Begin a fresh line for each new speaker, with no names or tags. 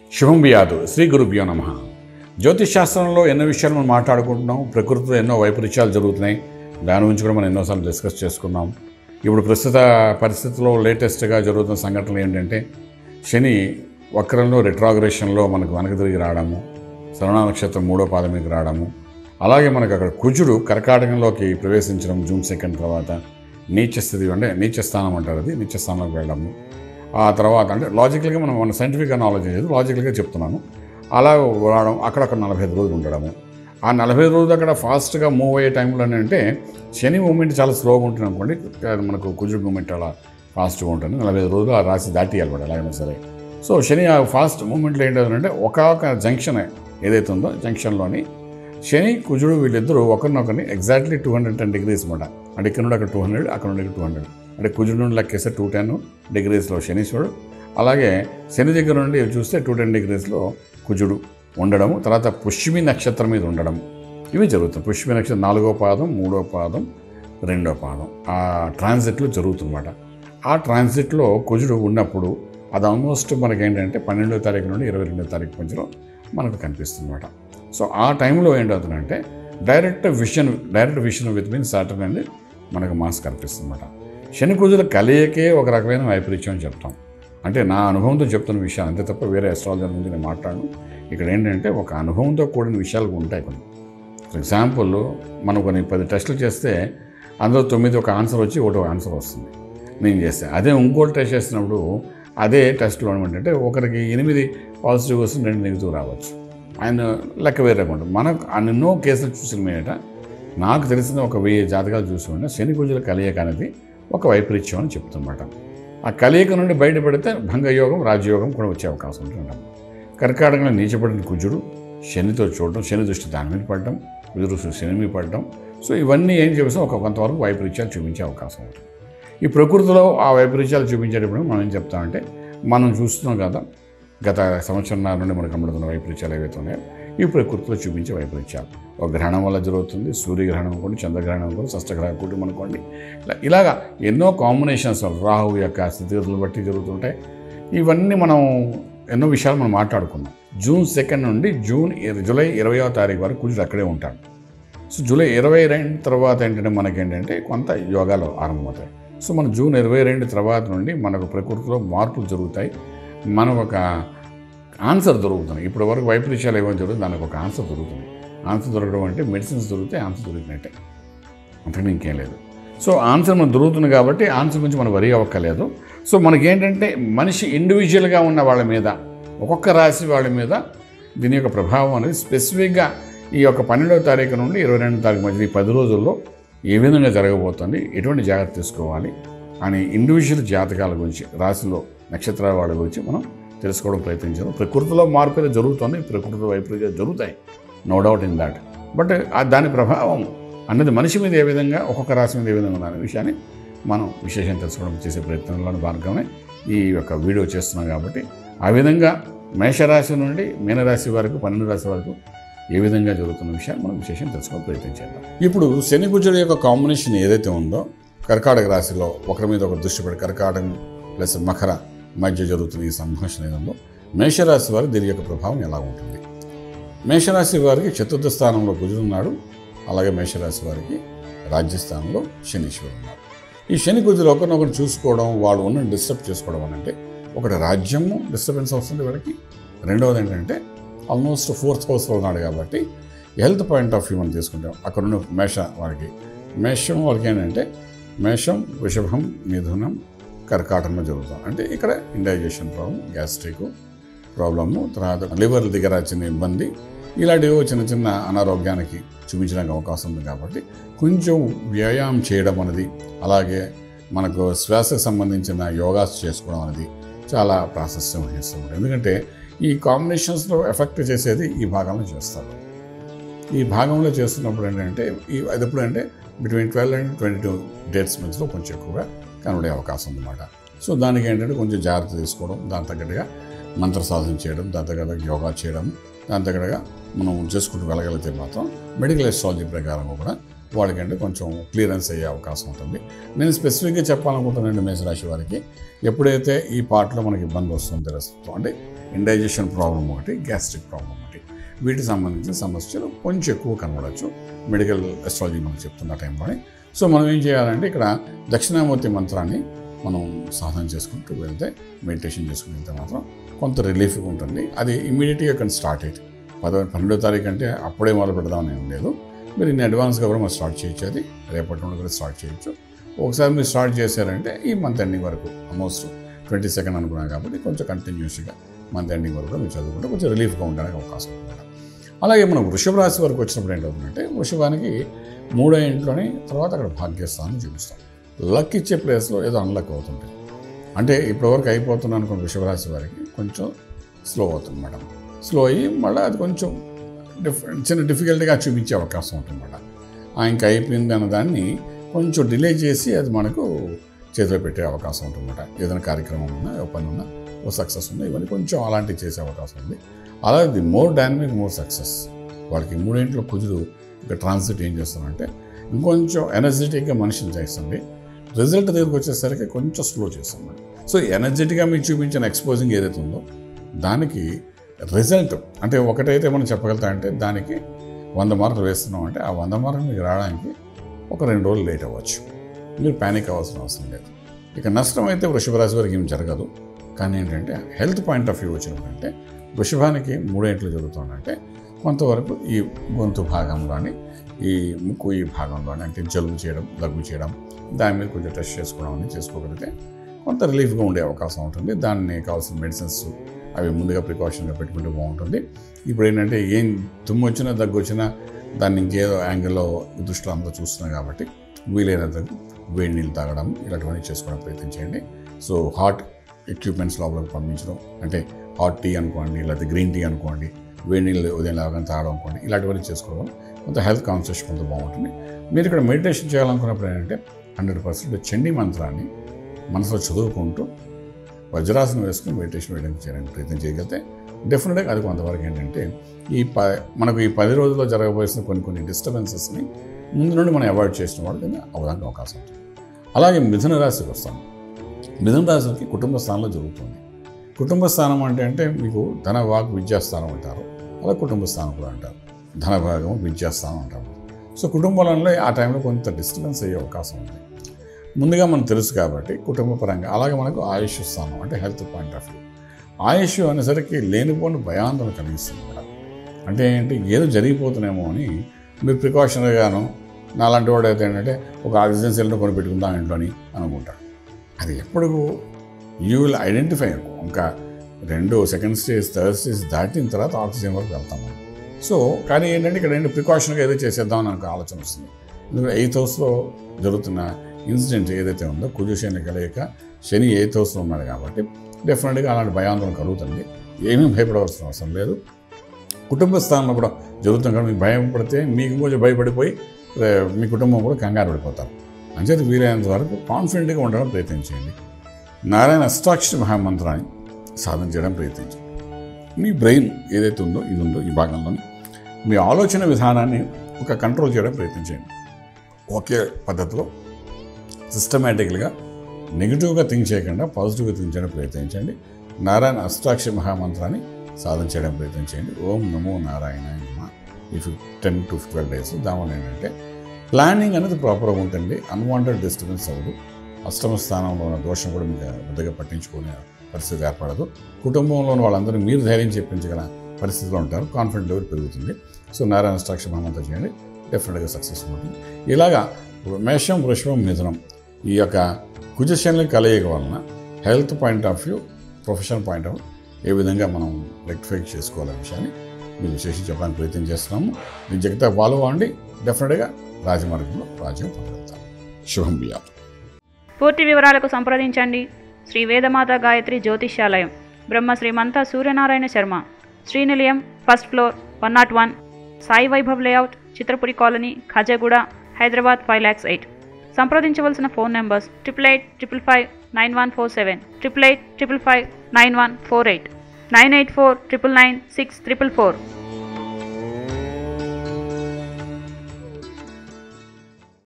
శుభం బియాదు శ్రీ గురుభ్యో నమ జ్యోతిష్ శాస్త్రంలో ఎన్నో విషయాలు మనం మాట్లాడుకుంటున్నాం ప్రకృతిలో ఎన్నో వైపరీత్యాలు జరుగుతున్నాయి దాని గురించి కూడా మనం ఎన్నోసార్లు డిస్కస్ చేసుకున్నాం ఇప్పుడు ప్రస్తుత పరిస్థితుల్లో లేటెస్ట్గా జరుగుతున్న సంఘటనలు ఏంటంటే శని వక్రంలో రిట్రాగ్రేషన్లో మనకు వెనక తిరిగి రావడము శ్రవణ నక్షత్రం మూడో పాదం మీదకి రావడము అలాగే మనకు అక్కడ కుజుడు కర్కాటకంలోకి ప్రవేశించడం జూన్ సెకండ్ తర్వాత నీచ స్థితి అంటే నీచ స్థానం అంటారు అది నీచ స్థానంలోకి వెళ్ళడము ఆ తర్వాత అంటే లాజికల్గా మనం మన సైంటిఫిక్గా నాలెడ్జ్ లేదు లాజికల్గా చెప్తున్నాను అలా రావడం అక్కడ ఒక నలభై ఐదు రోజులు ఉండడము ఆ నలభై ఐదు రోజులు అక్కడ ఫాస్ట్గా మూవ్ అయ్యే టైంలో అంటే శని మూమెంట్ చాలా స్లోగా ఉంటుంది అనుకోండి మనకు కుజుడు మూమెంట్ అలా ఫాస్ట్గా ఉంటుంది నలభై ఐదు రోజులు ఆ రాసి దాటి అనమాట ఎలాగైనా సరే సో శని ఆ ఫాస్ట్ మూమెంట్లో ఏంటంటే ఒక ఒక జంక్షన్ ఏదైతే ఉందో జంక్షన్లోని శని కుజుడు వీళ్ళిద్దరూ ఒకరినొకరిని exactly two hundred ten degrees అనమాట అంటే ఇక్కడ నుండి అక్కడ టూ హండ్రెడ్ అక్కడ నుండి టూ హండ్రెడ్ అంటే కుజుడు నుండి లెక్కేస్తే టూ టెన్ డిగ్రీస్లో శనీశ్వరుడు అలాగే శని దగ్గర నుండి చూస్తే టూ టెన్ డిగ్రీస్లో కుజుడు ఉండడము తర్వాత పుష్యమి నక్షత్రం మీద ఉండడం ఇవి జరుగుతాయి పుష్యమి నక్షత్రం నాలుగో పాదం మూడో పాదం రెండో పాదం ఆ ట్రాన్సిట్లు జరుగుతుందన్నమాట ఆ ట్రాన్సిట్లో కుజుడు ఉన్నప్పుడు అది ఆల్మోస్ట్ మనకి ఏంటంటే పన్నెండో తారీఖు నుండి ఇరవై రెండో తారీఖు మధ్యలో మనకు కనిపిస్తుంది అనమాట సో ఆ టైంలో ఏంటవుతుందంటే direct vision direct vision with mean Saturn అనేది మనకు మాస్ కనిపిస్తుంది అనమాట శని కుజుల కలయికే ఒక రకమైన వైపరీత్యం అని చెప్తాం అంటే నా అనుభవంతో చెప్తున్న విషయాలు అంతే తప్ప వేరే అస్ట్రాలజర్ గురించి నేను మాట్లాడను ఇక్కడ ఏంటంటే ఒక అనుభవంతో కూడిన విషయాలు ఉంటాయి కొన్ని ఫర్ ఎగ్జాంపుల్ మనం కొన్ని పది టెస్టులు చేస్తే అందులో తొమ్మిది ఒక ఆన్సర్ వచ్చి ఒకటి ఆన్సర్ వస్తుంది నేను చేస్తే అదే ఇంకోటి టెస్ట్ చేసినప్పుడు అదే టెస్ట్లో ఏంటంటే ఒకరికి ఎనిమిది పాజిటివ్ వస్తుంది రెండు నెగిటివ్ రావచ్చు ఆయన లెక్క వేరే ఉంటుంది మనకు ఎన్నో కేసులు చూసిన మీదట నాకు తెలిసిన ఒక వెయ్యి జాతకాలు చూసి ఉంటే శని కుజుల కలయిక అనేది ఒక వైపరీత్యం అని చెప్తున్నమాట ఆ కలయిక నుండి బయటపడితే భంగయోగం రాజయోగం కూడా వచ్చే అవకాశం ఉంటుంది కర్కాటకంలో నీచబడిన కుజుడు శనితో చూడడం శని దృష్టి దాని మీద పడడం కుజు దృష్టి శని మీద పడడం సో ఇవన్నీ ఏం చూపిస్తే ఒక కొంతవరకు వైపరీత్యాలు చూపించే అవకాశం ఉంటుంది ఈ ప్రకృతిలో ఆ వైపరీత్యాలు చూపించేటప్పుడు మనం ఏం చెప్తామంటే మనం చూస్తున్నాం కదా గత సంవత్సరం నుండి మనకు కనబడుతున్న వైపరీత్యాలు ఏవైతే ఉన్నాయో ఈ ప్రకృతిలో చూపించే వైపరీత్యాలు ఒక గ్రహణం వల్ల జరుగుతుంది సూర్యగ్రహణం అనుకోండి చంద్రగ్రహణం అనుకోండి షష్టగ్రహం కుటుంబం అనుకోండి ఇలా ఇలాగా ఎన్నో కాంబినేషన్స్ రాహు యొక్క స్థితిగతులు బట్టి జరుగుతుంటాయి ఇవన్నీ మనం ఎన్నో విషయాలు మనం మాట్లాడుకున్నాం జూన్ సెకండ్ నుండి జూన్ ఇర- జూలై ఇరవయో తారీఖు వరకు కుజుడు అక్కడే ఉంటాడు సో జూలై ఇరవై రెండు తర్వాత ఏంటంటే మనకేంటంటే కొంత యోగాలు ఆరంభమవుతాయి సో మన జూన్ ఇరవై రెండు తర్వాత నుండి మనకు ప్రకృతిలో మార్పులు జరుగుతాయి మనకు ఒక ఆన్సర్ దొరుకుతుంది ఇప్పటి వరకు వైపరీత్యాలు ఏమైనా జరుగుతుంది దానికి ఒక ఆన్సర్ దొరుకుతుంది ఆన్సర్ దొరకడం అంటే మెడిసిన్స్ దొరికితే ఆన్సర్ దొరికినట్టే అంతకు ఇంకేం లేదు సో ఆన్సర్ మనకు దొరుకుతుంది కాబట్టి ఆన్సర్ గురించి మనం వరి అవ్వక్కర్లేదు సో మనకేంటంటే మనిషి ఇండివిజువల్గా ఉన్న వాళ్ళ మీద ఒక్కొక్క రాశి వాళ్ళ మీద దీని యొక్క ప్రభావం అనేది స్పెసిఫిక్గా ఈ యొక్క పన్నెండవ తారీఖు నుండి ఇరవై రెండవ తారీఖు మధ్య ఈ పది రోజుల్లో ఏ విధంగా జరగబోతుంది ఎటువంటి జాగ్రత్త తీసుకోవాలి అని ఇండివిజువల్ జాతకాల గురించి రాశిలో నక్షత్రాల వాళ్ళ గురించి మనం తెలుసుకోవడం ప్రయత్నించాము ప్రకృతిలో మార్పు అయితే జరుగుతుంది ప్రకృతి వైపరీత్యాలు జరుగుతాయి no doubt in that but ఆ దాని ప్రభావం అన్నది మనిషి మీద ఏ విధంగా ఒక్కొక్క రాశి మీద ఏ విధంగా ఉందనే విషయాన్ని మనం విశేషం తెలుసుకోవడం చేసే ప్రయత్నంలోని భాగమే ఈ యొక్క వీడియో చేస్తున్నాం కాబట్టి ఆ విధంగా మేషరాశి నుండి మీనరాశి వరకు పన్నెండు రాశి వరకు ఏ విధంగా జరుగుతున్న విషయాన్ని మనం విశేషం తెలుసుకోవడం ప్రయత్నం చేద్దాం ఇప్పుడు శని కుజుడు యొక్క కాంబినేషన్ ఏదైతే ఉందో కర్కాటక రాశిలో ఒకరి మీద ఒకరు దృష్టి పెట్టి కర్కాటకం ప్లస్ మకర మధ్య జరుగుతున్న ఈ సంభాషణ ఏదంలో మేషరాశి వారికి దీని యొక్క ప్రభావం ఎలా ఉంటుంది మేషరాశి వారికి చతుర్థ స్థానంలో కుజుడు ఉన్నాడు అలాగే మేషరాశి వారికి రాజ్యస్థానంలో శనీశ్వరుడు ఉన్నాడు ఈ శని కుజులు ఒకరినొకరు చూసుకోవడం వాళ్ళు ఉన్న డిస్టర్బ్ చేసుకోవడం అని అంటే ఒకటి రాజ్యము డిస్టర్బెన్స్ వస్తుంది వీళ్ళకి రెండవది ఏంటంటే ఆల్మోస్ట్ ఫోర్త్ హౌస్లో ఉన్నాడు కాబట్టి హెల్త్ పాయింట్ ఆఫ్ వ్యూ మనం తీసుకుంటాం అక్కడ ఉన్న మేష వారికి మేషం వారికి ఏంటంటే మేషం వృషభం మిథునం కర్కాటకంలో జరుగుతాం అంటే ఇక్కడ ఇండైజెషన్ ప్రాబ్లం గ్యాస్ట్రిక్ ప్రాబ్లము తర్వాత లివర్ దగ్గర చిన్న ఇబ్బంది ఇలాంటివి చిన్న చిన్న అనారోగ్యానికి చూపించడానికి అవకాశం ఉంది కాబట్టి కొంచెం వ్యాయామం చేయడం అనేది అలాగే మనకు శ్వాసకు సంబంధించిన యోగాస్ చేసుకోవడం అనేది చాలా ప్రాశస్త్యం వహిస్తుంది ఎందుకంటే ఈ కాంబినేషన్స్లో ఎఫెక్ట్ చేసేది ఈ భాగంలో చేస్తారు ఈ భాగంలో చేస్తున్నప్పుడు ఏంటంటే ఈ అది ఎప్పుడు అంటే between twelve and twenty two dates మధ్యలో కొంచెం ఎక్కువగా కనబడే అవకాశం ఉందన్నమాట సో దానికి ఏంటంటే కొంచెం జాగ్రత్త తీసుకోవడం దాని తగ్గట్టుగా మంత్ర సాధన చేయడం దాని తగ్గట్టుగా యోగా చేయడం దాని తగ్గట్టుగా మనం చేసుకుంటూ వెళ్ళగలిగితే మాత్రం మెడికల్ ఎస్ట్రాలజీ ప్రకారం కూడా వాళ్ళకంటే కొంచెం క్లియరెన్స్ అయ్యే అవకాశం ఉంటుంది నేను స్పెసిఫిక్గా చెప్పాలనుకుంటున్నాను మేషరాశి వారికి ఎప్పుడైతే ఈ పార్ట్లో మనకి ఇబ్బంది వస్తుందో తెలుస్తుందో అంటే ఇండైజెషన్ ప్రాబ్లం ఒకటి గ్యాస్ట్రిక్ ప్రాబ్లం ఒకటి వీటికి సంబంధించిన సమస్యలు కొంచెం ఎక్కువ కనబడవచ్చు మెడికల్ ఎస్ట్రాలజీ మనకు చెప్తున్న టైంలోనే సో మనం ఏం చేయాలంటే ఇక్కడ దక్షిణామూర్తి మంత్రాన్ని మనం సాధన చేసుకుంటూ వెళ్తే మెడిటేషన్ చేసుకుని వెళ్తే మాత్రం కొంత రిలీఫ్గా ఉంటుంది అది ఇమీడియట్గా కానీ స్టార్ట్ అయ్యింది పదో పన్నెండో తారీఖు అంటే అప్పుడే మొదలు పెడదామని ఏం లేదు మీరు ఇన్ని అడ్వాన్స్గా కూడా మనం స్టార్ట్ చేయొచ్చు అది రేపటి నుండి కూడా స్టార్ట్ చేయొచ్చు ఒకసారి మీరు స్టార్ట్ చేశారంటే ఈ మంత్ ఎండింగ్ వరకు ఆల్మోస్ట్ ట్వంటీ సెకండ్ అనుకున్నాం కాబట్టి కొంచెం కంటిన్యూస్గా మంత్ ఎండింగ్ వరకు మీరు చదువుకుంటే కొంచెం రిలీఫ్గా ఉండడానికి అవకాశం ఉంటుంది అలాగే మనం వృషభ రాశి వరకు వచ్చినప్పుడు ఏంటవుతుందంటే వృషభానికి మూడో ఇంట్లోని తర్వాత అక్కడ భాగ్యస్థానం చూపిస్తాం లక్ ఇచ్చే ప్లేస్లో ఏదో అన్లక్ అవుతుంటుంది అంటే ఇప్పటివరకు అయిపోతుంది అనుకున్న వృషభ రాశి వారికి కొంచెం స్లో అవుతుంది మేడం స్లో అయ్యి మళ్ళీ అది కొంచెం డిఫ్ చిన్న డిఫికల్ట్గా చూపించే అవకాశం ఉంటుంది మేడం ఆ ఇంకా అయిపోయింది అన్న దాన్ని కొంచెం డిలే చేసి అది మనకు చేతిలో పెట్టే అవకాశం ఉంటుందన్నమాట ఏదైనా కార్యక్రమం ఉన్నా ఏ పని ఉన్నా ఓ సక్సెస్ ఉన్నా ఇవన్నీ కొంచెం అలాంటివి చేసే అవకాశం ఉంది అలాగే the more dynamic more success వాళ్ళకి మూడింట్లో కుజుడు ఇక ట్రాన్సిట్ ఏం చేస్తామంటే ఇంకొంచెం ఎనర్జెటిక్గా మనిషిని చేస్తుంది రిజల్ట్ దగ్గరికి వచ్చేసరికి కొంచెం స్లో చేస్తుంది సో ఎనర్జెటిక్గా మీకు చూపించిన ఎక్స్పోజింగ్ ఏదైతే ఉందో దానికి రిజల్ట్ అంటే ఒకటైతే మనం చెప్పగలుగుతామంటే దానికి వంద మార్కులు వేస్తున్నాం అంటే ఆ వంద మార్కులు మీకు రావడానికి ఒక రెండు రోజులు లేట్ అవ్వచ్చు మీరు ప్యానిక్ అవ్వాల్సిన అవసరం లేదు ఇక నష్టం అయితే వృషభ రాశి వారికి ఏం జరగదు కానీ ఏంటంటే హెల్త్ పాయింట్ ఆఫ్ వ్యూ వచ్చినప్పుడంటే వృషభానికి మూడేంట్లు జరుగుతుందంటే కొంతవరకు ఈ గొంతు భాగంలోని ఈ ముక్కు ఈ భాగంలోని అంటే జలుబు చేయడం దగ్గు చేయడం దాని మీద కొంచెం టెస్ట్ చేసుకోవడం అనేది చేసుకోగలిగితే కొంత రిలీఫ్గా ఉండే అవకాశం ఉంటుంది దాన్ని కావాల్సిన మెడిసిన్స్ అవి ముందుగా ప్రికాషన్గా పెట్టుకుంటే బాగుంటుంది ఇప్పుడు ఏంటంటే ఏం తుమ్ము వచ్చినా దగ్గు వచ్చినా దాన్ని ఇంకేదో యాంగిల్లో దృష్టిలో అంతా చూస్తున్నాం కాబట్టి వీలైనంత వేడి నీళ్ళు తాగడం ఇలాంటివన్నీ చేసుకోవడం ప్రయత్నం చేయండి సో హాట్ ఎక్విప్మెంట్స్ లోపలికి పంపించడం అంటే హాట్ టీ అనుకోండి లేకపోతే గ్రీన్ టీ అనుకోండి వేడి నీళ్ళు ఉదయం లేవగానే తాగడం అనుకోండి ఇలాంటివన్నీ చేసుకోవడం కొంత హెల్త్ కాన్షియస్ కొంత బాగుంటుంది మీరు ఇక్కడ మెడిటేషన్ చేయాలనుకున్నప్పుడు ఏంటంటే హండ్రెడ్ పర్సెంట్ చండీ మంత్రాన్ని మనసులో చదువుకుంటూ వజ్రాసనం వేసుకుని మెడిటేషన్ వేయడానికి చేయడానికి ప్రయత్నం చేయగలిగితే డెఫినెట్గా అది కొంతవరకు ఏంటంటే ఈ ప మనకు ఈ పది రోజుల్లో జరగబోసిన కొన్ని కొన్ని డిస్టర్బెన్సెస్ని ముందు నుండి మనం అవాయిడ్ చేసిన వాళ్ళు కింద అవడానికి అవకాశం ఉంటుంది అలాగే మిథున రాశికి వస్తాం మిథున రాశికి కుటుంబ స్థానంలో జరుగుతుంది కుటుంబ స్థానం అంటే అంటే మీకు ధన వాక్ విద్యాస్థానం అంటారు అలా కుటుంబ స్థానం కూడా అంటారు ధన భాగం విద్యాస్థానం అంటారు సో కుటుంబంలో ఆ టైంలో కొంత డిస్టర్బెన్స్ అయ్యే అవకాశం ఉంది ముందుగా మనకు తెలుసు కాబట్టి కుటుంబ పరంగా అలాగే మనకు ఆయుష్ స్థానం అంటే హెల్త్ పాయింట్ ఆఫ్ వ్యూ ఆయుష్ అనేసరికి లేనిపోని భయాందోళన కలిగిస్తుంది మేడం అంటే ఏంటి ఏదో జరిగిపోతున్నామో అని మీరు ప్రికాషన్గాను నాలాంటి వాడు అయితే ఏంటంటే ఒక ఆక్సిజన్ సిలిండర్ కొని పెట్టుకుందాం ఇంట్లోని అనుకుంటాడు అది ఎప్పుడు యూ విల్ ఐడెంటిఫై ఇంకా రెండు సెకండ్ స్టేజ్ థర్డ్ స్టేజ్ దాటిన తర్వాత ఆక్సిజన్ వరకు వెళ్తాము సో కానీ ఏంటంటే ఇక్కడ ఏంటి ప్రికాషన్గా ఏదో చేసేద్దాం అని నాకు ఆలోచన వస్తుంది ఎందుకంటే ఎయిత్ హౌస్లో జరుగుతున్న ఇన్సిడెంట్ ఏదైతే ఉందో కుజు శని కలయిక శని ఎయిత్ హౌస్లో ఉన్నాడు కాబట్టి డెఫినెట్గా అలాంటి భయాందోళన కలుగుతుంది ఏమీ భయపడవలసిన అవసరం లేదు కుటుంబ స్థానంలో కూడా జరుగుతుంది కాబట్టి మీకు భయం పడితే మీకు కొంచెం భయపడిపోయి ఏ, మీ కుటుంబం కూడా కంగారు పడిపోతారు అంచేది వీలైనంత వరకు కాన్ఫిడెంట్గా ఉండడం ప్రయత్నించండి నారాయణ అష్టాక్షరి మహామంత్రాన్ని సాధన చేయడం ప్రయత్నించండి మీ బ్రెయిన్ ఏదైతే ఉందో ఇది ఉందో ఈ భాగంలోని మీ ఆలోచన విధానాన్ని ఒక కంట్రోల్ చేయడం ప్రయత్నించండి ఒకే పద్ధతిలో సిస్టమేటిక్గా నెగిటివ్గా థింక్ చేయకుండా పాజిటివ్గా థింక్ చేయడం ప్రయత్నించండి నారాయణ అష్టాక్షరి మహామంత్రాన్ని సాధన చేయడం ప్రయత్నించండి ఓం నమో నారాయణ నమ if ten to twelve days దానివల్ల ఏంటంటే ప్లానింగ్ అనేది ప్రాపర్గా ఉంటుంది అన్వాంటెడ్ డిస్టర్బెన్స్ అవ్వదు అష్టమ స్థానంలో ఉన్న దోషం కూడా మీకు పెద్దగా పట్టించుకునే పరిస్థితి ఏర్పడదు కుటుంబంలోని వాళ్ళందరూ మీరు ధైర్యం చెప్పించగల పరిస్థితిలో ఉంటారు కాన్ఫిడెంట్ లెవెల్ పెరుగుతుంది సో నారాయణ అష్టాక్షరి మహామంత్రం చేయండి డెఫినెట్గా సక్సెస్ ఉంటుంది ఇలాగా మేషం వృషభం మిథునం ఈ యొక్క కుజశనుల కలయిక వలన health point of view professional point of view ఏ విధంగా మనం రెక్టిఫై చేసుకోవాలనే విషయాన్ని మీరు విశేషం చెప్పడానికి ప్రయత్నం చేస్తున్నాము మీరు జగతా ఫాలో అవ్వండి డెఫినెట్గా రాజమార్గంలో రాజ్యం పొందగలుగుతారు శుభం బియా
పూర్తి వివరాలకు సంప్రదించండి శ్రీ వేదమాత గాయత్రి జ్యోతిష్యాలయం Brahma Shrimanta Suryanarayana Sharma Srinilayam first floor one nought one Sai Vaibhav layout Chitrapuri colony Khajaguda Hyderabad five lakhs eight సంప్రదించవలసిన phone numbers triple eight triple five nine one four seven triple eight triple five nine one four eight nine eight four triple nine six triple four